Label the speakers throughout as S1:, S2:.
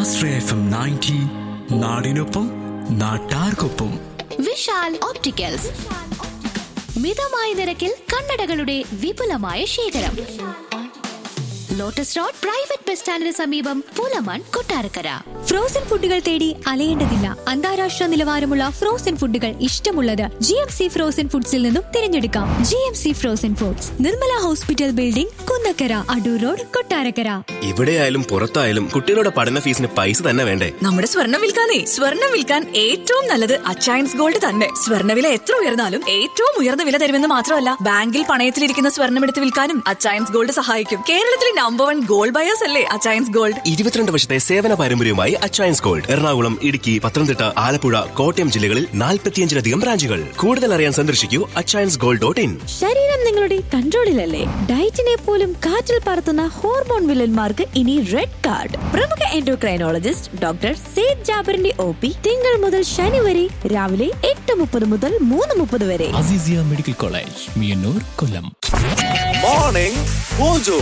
S1: ആശ്രയ F M ninety നാടിനൊപ്പം നാട്ടാർക്കൊപ്പം
S2: Vishal opticals മിതമായ നിരക്കിൽ കണ്ണടകളുടെ വിപുലമായ ശേഖരം ലോട്ടസ് റോഡ് പ്രൈവറ്റ് ബസ് സ്റ്റാൻഡിന് സമീപം പൂലമൺ കൊട്ടാരക്കര
S3: ഫ്രോസൺ ഫുഡുകൾ തേടി അലയേണ്ടതില്ല അന്താരാഷ്ട്ര നിലവാരമുള്ള ഫ്രോസൺ ഫുഡുകൾ ഇഷ്ടമുള്ളത് ജി എം സി ഫ്രോസൺ ഫുഡ്സിൽ നിന്നും തിരഞ്ഞെടുക്കാം G M C frozen foods Nirmala hospital building Kunnakkara Adoor road Kottarakkara
S4: എവിടെയായാലും പുറത്തായാലും കുട്ടികളുടെ പഠന ഫീസിന് പൈസ തന്നെ വേണ്ടേ
S5: നമ്മുടെ സ്വർണം വിൽക്കാനേ സ്വർണം വിൽക്കാൻ ഏറ്റവും നല്ലത് അച്ചയൻസ് ഗോൾഡ് തന്നെ സ്വർണ്ണവില എത്ര ഉയർന്നാലും ഏറ്റവും ഉയർന്ന വില തരുമെന്ന് മാത്രമല്ല ബാങ്കിൽ പണയത്തിലിരിക്കുന്ന സ്വർണം എടുത്ത് വിൽക്കാനും അച്ചയൻസ് ഗോൾഡ് സഹായിക്കും കേരളത്തിലെ നമ്പർ വൺ ഗോൾഡ് ബയേഴ്സ് അല്ലേ അച്ചയൻസ് ഗോൾഡ്
S4: ഇരുപത്തിരണ്ട് വർഷത്തെ സേവന പാരമ്പര്യവുമായി അച്ചയൻസ് ഗോൾഡ് എറണാകുളം ഇടുക്കി പത്തനംതിട്ട ആലപ്പുഴ കോട്ടയം ജില്ലകളിൽ നാൽപ്പത്തിയഞ്ചിലധികം ബ്രാഞ്ചുകൾ കൂടുതൽ അറിയാൻ സന്ദർശിക്കൂ അച്ചയൻസ് ഗോൾഡ് ഡോട്ട് ഇൻ
S6: ശരീരം നിങ്ങളുടെ കൺട്രോളിലല്ലേ ഡയറ്റിനെ പോലും കാറ്റിൽ പറത്തുന്ന ഹോർമോൺ വില്ലന്മാർക്ക് ഇനി റെഡ് കാർഡ് പ്രമുഖ എൻഡോക്രൈനോളജിസ്റ്റ് ഡോക്ടർ സെയ്ദ് ജാബറിന്റെ ഒ പി തിങ്കൾ മുതൽ ശനി വരെ രാവിലെ എട്ട് മുപ്പത് മുതൽ മൂന്ന് മുപ്പത് വരെ
S1: Azeezia medical college Meeyannoor Kollam
S7: morning mojo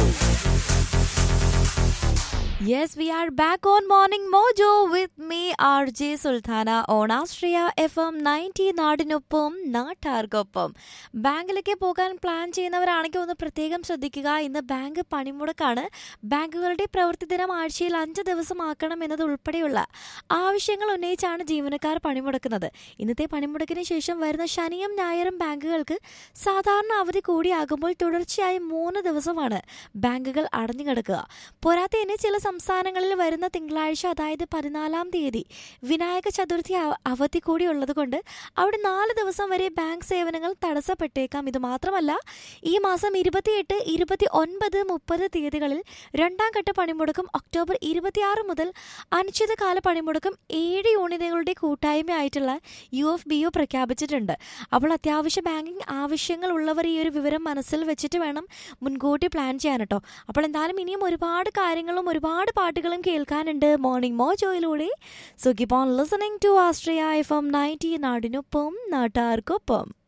S6: Yes, we are back on Morning Mojo with me, RJ Sultana, on Astria FM 90 നാടിനൊപ്പം നാട്ടാർക്കൊപ്പം ബാങ്കിലേക്ക് പോകാൻ പ്ലാൻ ചെയ്യുന്നവരാണെങ്കിൽ ഒന്ന് പ്രത്യേകം ശ്രദ്ധിക്കുക ഇന്ന് ബാങ്ക് പണിമുടക്കാണ് ബാങ്കുകളുടെ പ്രവൃത്തി ദിനം ആഴ്ചയിൽ അഞ്ച് ദിവസമാക്കണം എന്നത് ഉൾപ്പെടെയുള്ള ആവശ്യങ്ങൾ ഉന്നയിച്ചാണ് ജീവനക്കാർ പണിമുടക്കുന്നത് ഇന്നത്തെ പണിമുടക്കിന് ശേഷം വരുന്ന ശനിയും ഞായറും ബാങ്കുകൾക്ക് സാധാരണ അവധി കൂടിയാകുമ്പോൾ തുടർച്ചയായി മൂന്ന് ദിവസമാണ് ബാങ്കുകൾ അടഞ്ഞു കിടക്കുക പോരാത്തതിന് ചില സംസ്ഥാനങ്ങളിൽ വരുന്ന തിങ്കളാഴ്ച അതായത് പതിനാലാം തീയതി വിനായക ചതുർത്ഥി അവ- അവധി കൂടി ഉള്ളതുകൊണ്ട് അവിടെ നാല് ദിവസം വരെ ബാങ്ക് സേവനങ്ങൾ തടസ്സപ്പെട്ടേക്കാം ഇത് മാത്രമല്ല ഈ മാസം ഇരുപത്തിയെട്ട് ഇരുപത്തി ഒൻപത് മുപ്പത് തീയതികളിൽ രണ്ടാം ഘട്ട പണിമുടക്കും ഒക്ടോബർ ഇരുപത്തിയാറ് മുതൽ അനിശ്ചിതകാല പണിമുടക്കും ഏഴ് യൂണിയനുകളുടെ കൂട്ടായ്മയായിട്ടുള്ള യു എഫ് ബി ഒ പ്രഖ്യാപിച്ചിട്ടുണ്ട് അപ്പോൾ അത്യാവശ്യ ബാങ്കിങ് ആവശ്യങ്ങൾ ഉള്ളവർ ഈ ഒരു വിവരം മനസ്സിൽ വെച്ചിട്ട് വേണം മുൻകൂട്ടി പ്ലാൻ ചെയ്യാൻ കേട്ടോ അപ്പോൾ എന്തായാലും ഇനിയും ഒരുപാട് കാര്യങ്ങളും ഒരുപാട് പാട്ടുകളും കേൾക്കാനുണ്ട് മോർണിംഗ് മോജോയിലൂടെ so keep on listening to Astria F M ninety നാടിനൊപ്പം നാട്ടാർക്കൊപ്പം